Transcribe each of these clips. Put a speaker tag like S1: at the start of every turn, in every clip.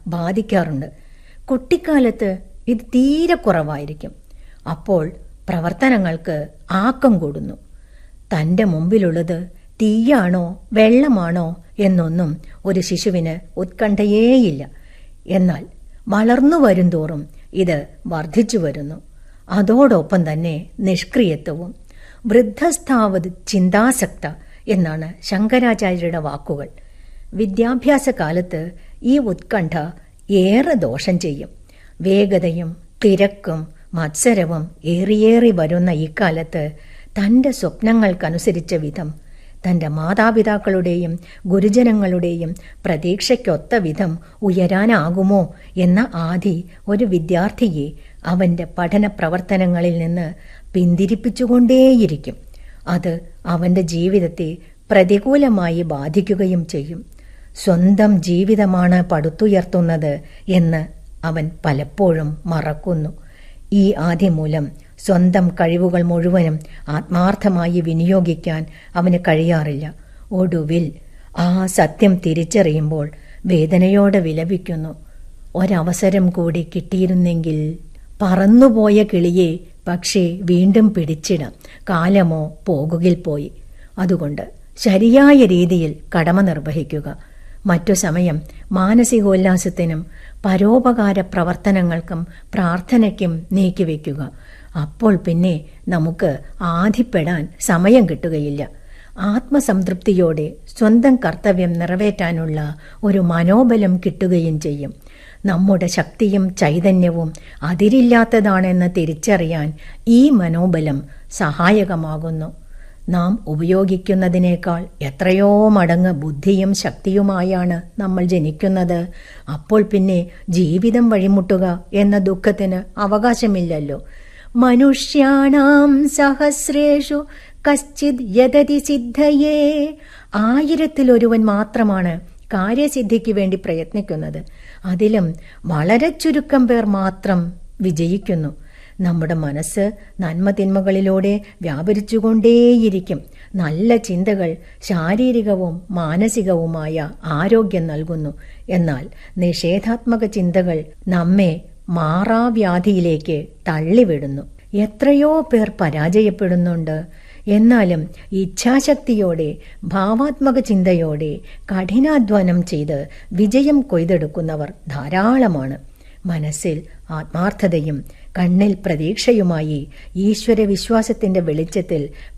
S1: ബാധിക്കാറുണ്ട് കുട്ടിക്കാലത്ത് ഇത് തീരെ കുറവായിരിക്കും അപ്പോൾ പ്രവർത്തനങ്ങൾക്ക് ആക്കം കൂടുന്നു തന്റെ മുമ്പിലുള്ളത് തീയാണോ വെള്ളമാണോ എന്നൊന്നും ഒരു ശിശുവിന് ഉത്കണ്ഠയേയില്ല എന്നാൽ വളർന്നു വരുംതോറും ഇത് വർദ്ധിച്ചു വരുന്നു അതോടൊപ്പം തന്നെ നിഷ്ക്രിയത്വവും വൃദ്ധസ്ഥാവത് ചിന്താസക്ത എന്നാണ് ശങ്കരാചാര്യരുടെ വാക്കുകൾ വിദ്യാഭ്യാസ കാലത്ത് ഈ ഉത്കണ്ഠ ഏറെ ദോഷം ചെയ്യും വേഗതയും തിരക്കും മത്സരവും ഏറിയേറി വരുന്ന ഇക്കാലത്ത് തന്റെ സ്വപ്നങ്ങൾക്കനുസരിച്ച വിധം തന്റെ മാതാപിതാക്കളുടെയും ഗുരുജനങ്ങളുടെയും പ്രതീക്ഷയ്ക്കൊത്ത വിധം ഉയരാനാകുമോ എന്ന ആധി ഒരു വിദ്യാർത്ഥിയെ അവന്റെ പഠന പ്രവർത്തനങ്ങളിൽ നിന്ന് പിന്തിരിപ്പിച്ചുകൊണ്ടേയിരിക്കും അത് അവന്റെ ജീവിതത്തെ പ്രതികൂലമായി ബാധിക്കുകയും ചെയ്യും സ്വന്തം ജീവിതമാണ് പടുത്തുയർത്തുന്നത് എന്ന് അവൻ പലപ്പോഴും മറക്കുന്നു ഈ ആദ്യം മൂലം സ്വന്തം കഴിവുകൾ മുഴുവനും ആത്മാർത്ഥമായി വിനിയോഗിക്കാൻ അവന് കഴിയാറില്ല ഒടുവിൽ ആ സത്യം തിരിച്ചറിയുമ്പോൾ വേദനയോടെ വിലപിക്കുന്നു ഒരവസരം കൂടി കിട്ടിയിരുന്നെങ്കിൽ പറന്നുപോയ കിളിയെ പക്ഷേ വീണ്ടും പിടിച്ചിടാം കാലമോ പോകുകിൽ പോയി അതുകൊണ്ട് ശരിയായ രീതിയിൽ കടമ നിർവഹിക്കുക മറ്റു സമയം മാനസികോല്ലാസത്തിനും പരോപകാര പ്രവർത്തനങ്ങൾക്കും പ്രാർത്ഥനയ്ക്കും നീക്കിവെക്കുക അപ്പോൾ പിന്നെ നമുക്ക് ആധിപ്പെടാൻ സമയം കിട്ടുകയില്ല ആത്മസംതൃപ്തിയോടെ സ്വന്തം കർത്തവ്യം നിറവേറ്റാനുള്ള ഒരു മനോബലം കിട്ടുകയും ചെയ്യും നമ്മുടെ ശക്തിയും ചൈതന്യവും അതിരില്ലാത്തതാണെന്ന് തിരിച്ചറിയാൻ ഈ മനോബലം സഹായകമാകുന്നു നാം ഉപയോഗിക്കുന്നതിനേക്കാൾ എത്രയോ മടങ്ങ് ബുദ്ധിയും ശക്തിയുമായാണ് നമ്മൾ ജനിക്കുന്നത് അപ്പോൾ പിന്നെ ജീവിതം വഴിമുട്ടുക എന്ന ദുഃഖത്തിന് അവകാശമില്ലല്ലോ മനുഷ്യാണാം സഹസ്രേഷു കശ്ചിത് യതതി സിദ്ധയേ ആയിരത്തിലൊരുവൻ മാത്രമാണ് കാര്യസിദ്ധിക്ക് വേണ്ടി പ്രയത്നിക്കുന്നത് അതിലും വളരെ ചുരുക്കം പേർ മാത്രം വിജയിക്കുന്നു നമ്മുടെ മനസ്സ് നന്മതിന്മകളിലൂടെ വ്യാപരിച്ചുകൊണ്ടേയിരിക്കും നല്ല ചിന്തകൾ ശാരീരികവും മാനസികവുമായ ആരോഗ്യം നൽകുന്നു എന്നാൽ നിഷേധാത്മക ചിന്തകൾ നമ്മെ മാറാവ്യാധിയിലേക്ക് തള്ളിവിടുന്നു എത്രയോ പേർ പരാജയപ്പെടുന്നുണ്ട് എന്നാലും ഇച്ഛാശക്തിയോടെ ഭാവാത്മക ചിന്തയോടെ കഠിനാധ്വാനം ചെയ്ത് വിജയം കൊയ്തെടുക്കുന്നവർ ധാരാളമാണ് മനസ്സിൽ ആത്മാർത്ഥതയും കണ്ണിൽ പ്രതീക്ഷയുമായി ഈശ്വര വിശ്വാസത്തിന്റെ വെളിച്ചത്തിൽ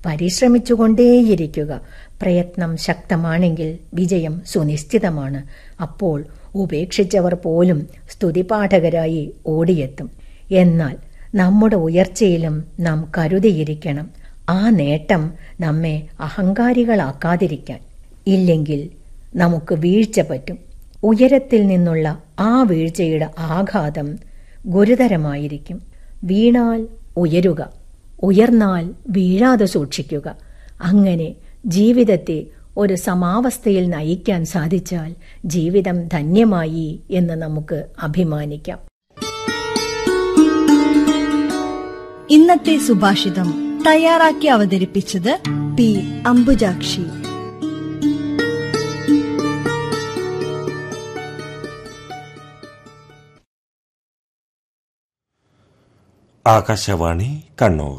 S1: പരിശ്രമിച്ചുകൊണ്ടേയിരിക്കുക പ്രയത്നം ശക്തമാണെങ്കിൽ വിജയം സുനിശ്ചിതമാണ് അപ്പോൾ ഉപേക്ഷിച്ചവർ പോലും സ്തുതിപാഠകരായി ഓടിയെത്തും എന്നാൽ നമ്മുടെ ഉയർച്ചയിലും നാം കരുതിയിരിക്കണം ആ നേട്ടം നമ്മെ അഹങ്കാരികളാക്കാതിരിക്കാൻ ഇല്ലെങ്കിൽ നമുക്ക് വീഴ്ച പറ്റും ഉയരത്തിൽ നിന്നുള്ള ആ വീഴ്ചയുടെ ആഘാതം ഗുരുതരമായിരിക്കും വീണാൽ ഉയരുക ഉയർന്നാൽ വീഴാതെ സൂക്ഷിക്കുക അങ്ങനെ ജീവിതത്തെ ഒരു സമാവസ്ഥയിൽ നയിക്കാൻ സാധിച്ചാൽ ജീവിതം ധന്യമായി എന്ന് നമുക്ക് അഭിമാനിക്കാം
S2: ഇന്നത്തെ സുഭാഷിതം തയ്യാറാക്കി അവതരിപ്പിച്ചത് P Ambujakshi
S3: Akashvani Kannur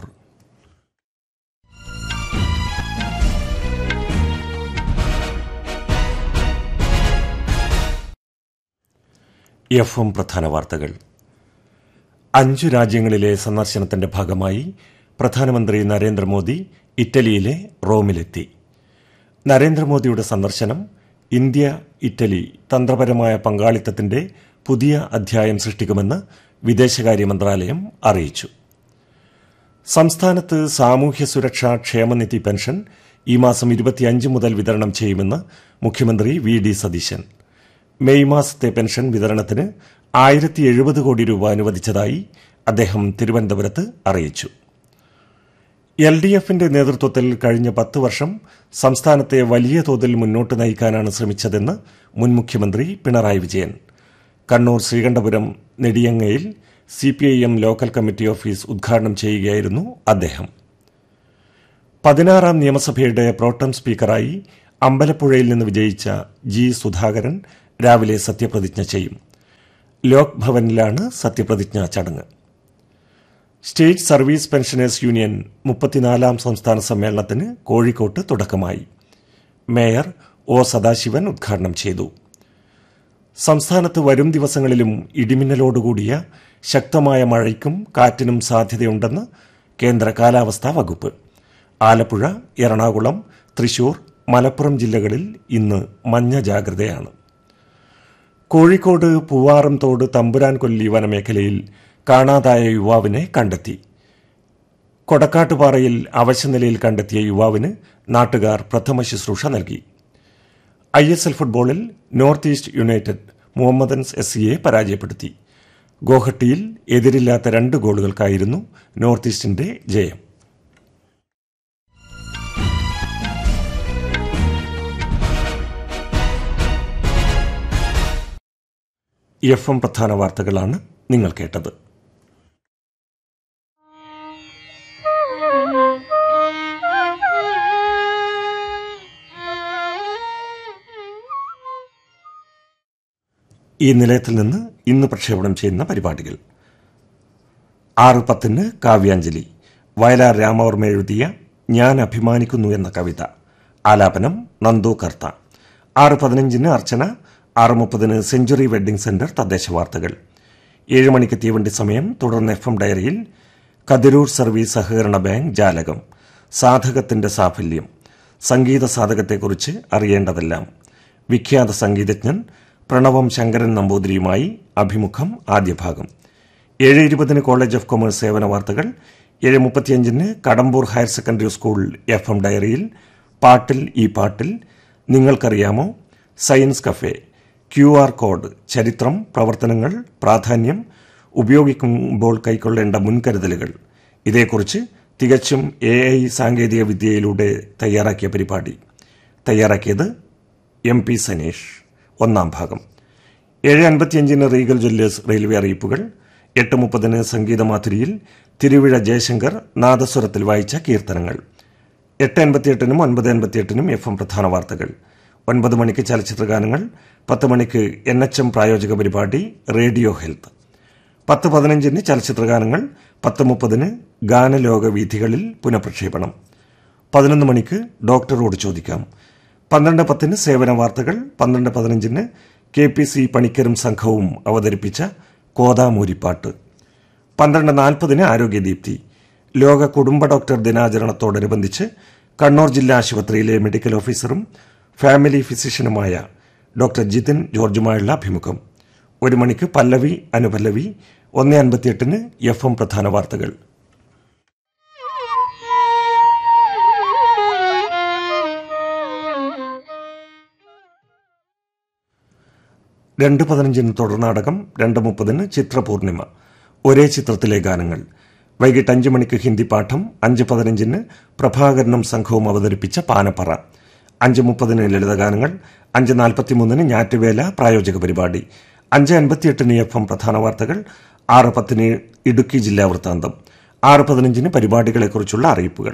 S3: F M പ്രധാന വാർത്തകൾ അഞ്ചു രാജ്യങ്ങളിലെ സന്ദർശനത്തിന്റെ ഭാഗമായി പ്രധാനമന്ത്രി നരേന്ദ്രമോദി ഇറ്റലിയിലെ റോമിലെത്തി നരേന്ദ്രമോദിയുടെ സന്ദർശനം ഇന്ത്യ ഇറ്റലി തന്ത്രപരമായ പങ്കാളിത്തത്തിന്റെ പുതിയ അധ്യായം സൃഷ്ടിക്കുമെന്ന് വിദേശകാര്യ മന്ത്രാലയം അറിയിച്ചു സംസ്ഥാനത്ത് സാമൂഹ്യ സുരക്ഷാ ക്ഷേമനിധി പെൻഷൻ ഈ മാസം ഇരുപത്തിയഞ്ച് മുതൽ വിതരണം ചെയ്യുമെന്ന് മുഖ്യമന്ത്രി വി ഡി സതീശൻ മെയ് മാസത്തെ പെൻഷൻ വിതരണത്തിന് ആയിരത്തി എഴുപത് കോടി രൂപ അനുവദിച്ചതായി അദ്ദേഹം തിരുവനന്തപുരത്ത് അറിയിച്ചു എൽ ഡി എഫിന്റെ നേതൃത്വത്തിൽ കഴിഞ്ഞ പത്ത് വർഷം സംസ്ഥാനത്തെ വലിയ തോതിൽ മുന്നോട്ട് നയിക്കാനാണ് ശ്രമിച്ചതെന്ന് മുൻ മുഖ്യമന്ത്രി പിണറായി വിജയൻ കണ്ണൂർ ശ്രീകണ്ഠപുരം നെടിയങ്ങയിൽ സിപിഐഎം ലോക്കൽ കമ്മിറ്റി ഓഫീസ് ഉദ്ഘാടനം ചെയ്യുകയായിരുന്നു അദ്ദേഹം പതിനാറാം നിയമസഭയുടെ പ്രോട്ടം സ്പീക്കറായി അമ്പലപ്പുഴയിൽ നിന്ന് വിജയിച്ച ജി സുധാകരൻ രാവിലെ സത്യപ്രതിജ്ഞ ചെയ്യും ലോക് ഭവനിലാണ് സത്യപ്രതിജ്ഞാ ചടങ്ങ് സ്റ്റേറ്റ് സർവീസ് പെൻഷനേഴ്സ് യൂണിയൻ മുപ്പത്തിനാലാം സംസ്ഥാന സമ്മേളനത്തിന് കോഴിക്കോട്ട് തുടക്കമായി മേയർ ഒ സദാശിവൻ ഉദ്ഘാടനം ചെയ്തു സംസ്ഥാനത്ത് വരും ദിവസങ്ങളിലും ഇടിമിന്നലോടുകൂടിയ ശക്തമായ മഴയ്ക്കും കാറ്റിനും സാധ്യതയുണ്ടെന്ന് കേന്ദ്ര കാലാവസ്ഥാ വകുപ്പ് ആലപ്പുഴ എറണാകുളം തൃശൂർ മലപ്പുറം ജില്ലകളിൽ ഇന്ന് മഞ്ഞ ജാഗ്രതയാണ് കോഴിക്കോട് പൂവാറം തോട് തമ്പുരാൻ കൊല്ലി വനമേഖലയിൽ കാണാതായ യുവാവിനെ കണ്ടെത്തി കൊടക്കാട്ടുപാറയിൽ അവശനിലയിൽ കണ്ടെത്തിയ യുവാവിന് നാട്ടുകാർ പ്രഥമ ശുശ്രൂഷ നൽകി ഐ എസ് എൽ ഫുട്ബോളിൽ North East United Mohammedans S സിയെ പരാജയപ്പെടുത്തി ഗോഹട്ടിയിൽ എതിരില്ലാത്ത രണ്ട് ഗോളുകൾക്കായിരുന്നു നോർത്ത് ഈസ്റ്റിന്റെ ജയം എഫ് എം പ്രധാന വാർത്തകളാണ് നിങ്ങൾ കേട്ടത് ഈ നിലയത്തിൽ നിന്ന് ഇന്ന് പ്രക്ഷേപണം ചെയ്യുന്ന പരിപാടികൾ ആറ് പത്തിന് കാവ്യാഞ്ജലി വയലാർ രാമവർമ്മ എഴുതിയ ഞാൻ അഭിമാനിക്കുന്നു എന്ന കവിത ആലാപനം നന്ദു കർത്ത ആറ് പതിനഞ്ചിന് അർച്ചന ആറ് മുപ്പതിന് സെഞ്ചുറി വെഡ്ഡിംഗ് സെന്റർ തദ്ദേശ വാർത്തകൾ ഏഴ് മണിക്ക് തീവണ്ടി സമയം തുടർന്ന് എഫ് എം ഡയറിയിൽ കതിരൂർ സർവീസ് സഹകരണ ബാങ്ക് ജാലകം സാധകത്തിന്റെ സാഫല്യം സംഗീത സാധകത്തെക്കുറിച്ച് അറിയേണ്ടതെല്ലാം വിഖ്യാത സംഗീതജ്ഞൻ പ്രണവം ശങ്കരൻ നമ്പൂതിരിയുമായി അഭിമുഖം ആദ്യ ഭാഗം ഏഴ് ഇരുപതിന് കോളേജ് ഓഫ് കൊമേഴ്സ് സേവന വാർത്തകൾ ഏഴ് മുപ്പത്തിയഞ്ചിന് Kadambur higher secondary school F M ഡയറിയിൽ പാട്ടിൽ ഈ പാട്ടിൽ നിങ്ങൾക്കറിയാമോ science cafe Q R code ചരിത്രം പ്രവർത്തനങ്ങൾ പ്രാധാന്യം ഉപയോഗിക്കുമ്പോൾ കൈക്കൊള്ളേണ്ട മുൻകരുതലുകൾ ഇതേക്കുറിച്ച് തികച്ചും എ ഐ സാങ്കേതിക വിദ്യയിലൂടെ തയ്യാറാക്കിയ പരിപാടി തയ്യാറാക്കിയത് എം പി സനീഷ് ഒന്നാം ഭാഗം ഏഴ് അൻപത്തിയഞ്ചിന് റീഗൽ ജ്വല്ലേഴ്സ് റെയിൽവേ അറിയിപ്പുകൾ എട്ട് മുപ്പതിന് സംഗീതമാധുരിയിൽ തിരുവിഴ ജയശങ്കർ നാദസ്വരത്തിൽ വായിച്ച കീർത്തനങ്ങൾ എട്ട് അൻപത്തിയെട്ടിനും ഒൻപത് അൻപത്തിയെട്ടിനും എഫ് എം പ്രധാന വാർത്തകൾ ഒൻപത് മണിക്ക് ചലച്ചിത്രഗാനങ്ങൾ പത്ത് മണിക്ക് എൻ എച്ച് എം പ്രായോജക പരിപാടി റേഡിയോ ഹെൽത്ത് പത്ത് പതിനഞ്ചിന് ചലച്ചിത്രഗാനങ്ങൾ പത്ത് മുപ്പതിന് ഗാനലോക വീഥികളിൽ പുനഃപ്രക്ഷേപണം പതിനൊന്ന് മണിക്ക് ഡോക്ടറോട് ചോദിക്കാം പന്ത്രണ്ട് പത്തിന് സേവന വാർത്തകൾ പന്ത്രണ്ട് പതിനഞ്ചിന് കെ പി സി പണിക്കരും സംഘവും അവതരിപ്പിച്ച കോതാമൂരിപ്പാട്ട് പന്ത്രണ്ട് നാൽപ്പതിന് ആരോഗ്യദീപ്തി ലോക കുടുംബ ഡോക്ടർ ദിനാചരണത്തോടനുബന്ധിച്ച് കണ്ണൂർ ജില്ലാ ആശുപത്രിയിലെ മെഡിക്കൽ ഓഫീസറും ഫാമിലി ഫിസിഷ്യനുമായ ഡോക്ടർ ജിതിൻ ജോർജുമായുള്ള അഭിമുഖം ഒരു മണിക്ക് പല്ലവി അനുപല്ലവി ഒന്ന് അൻപത്തിയെട്ടിന് എഫ് എം പ്രധാന വാർത്തകൾ രണ്ട് പതിനഞ്ചിന് തുടർനാടകം രണ്ട് മുപ്പതിന് ചിത്രപൂർണിമ ഒരേ ചിത്രത്തിലെ ഗാനങ്ങൾ വൈകിട്ട് അഞ്ച് മണിക്ക് ഹിന്ദി പാഠം അഞ്ച് പതിനഞ്ചിന് പ്രഭാകരനും സംഘവും അവതരിപ്പിച്ച പാനപ്പറ അഞ്ച് മുപ്പതിന് ലളിതഗാനങ്ങൾ അഞ്ച് നാൽപ്പത്തിമൂന്നിന് ഞാറ്റുവേല പ്രായോജക പരിപാടി അഞ്ച് അൻപത്തിയെട്ടിന് എഫ് എം പ്രധാന വാർത്തകൾ ആറ് പത്തിന് ഇടുക്കി ജില്ലാ വൃത്താന്തം ആറ് പതിനഞ്ചിന് പരിപാടികളെക്കുറിച്ചുള്ള അറിയിപ്പുകൾ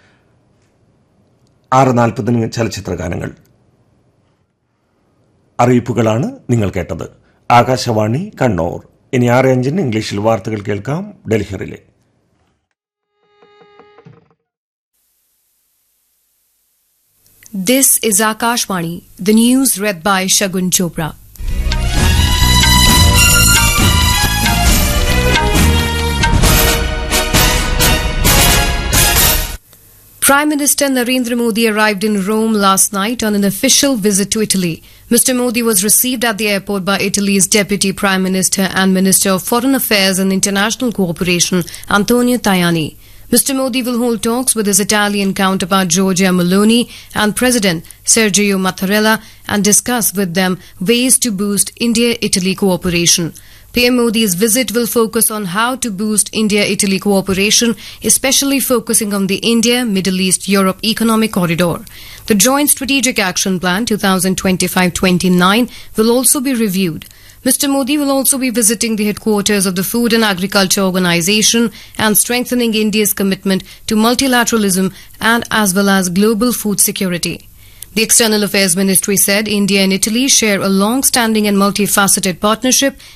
S3: ആറ് നാൽപ്പതിന് ചലച്ചിത്ര ഗാനങ്ങൾ അറിയിപ്പുകളാണ് നിങ്ങൾ കേട്ടത് ആകാശവാണി കണ്ണൂർ ഇനി ആറ് അഞ്ചിന് ഇംഗ്ലീഷിൽ വാർത്തകൾ കേൾക്കാം ഡൽഹിയിലെ
S4: This is Akashvani, the news read by Shagun Chopra. Prime Minister Narendra Modi arrived in Rome last night on an official visit to Italy. Mr. Modi was received at the airport by Italy's Deputy Prime Minister and Minister of Foreign Affairs and International Cooperation, Antonio Tajani. Mr. Modi will hold talks with his Italian counterpart Giorgia Meloni and President Sergio Mattarella and discuss with them ways to boost India-Italy cooperation. PM Modi's visit will focus on how to boost India-Italy cooperation, especially focusing on the India-Middle East-Europe economic corridor. The Joint Strategic Action Plan 2025-29 will also be reviewed. Mr. Modi will also be visiting the headquarters of the Food and Agriculture Organization and strengthening India's commitment to multilateralism and as well as global food security. The External Affairs Ministry said India and Italy share a long standing and multifaceted partnership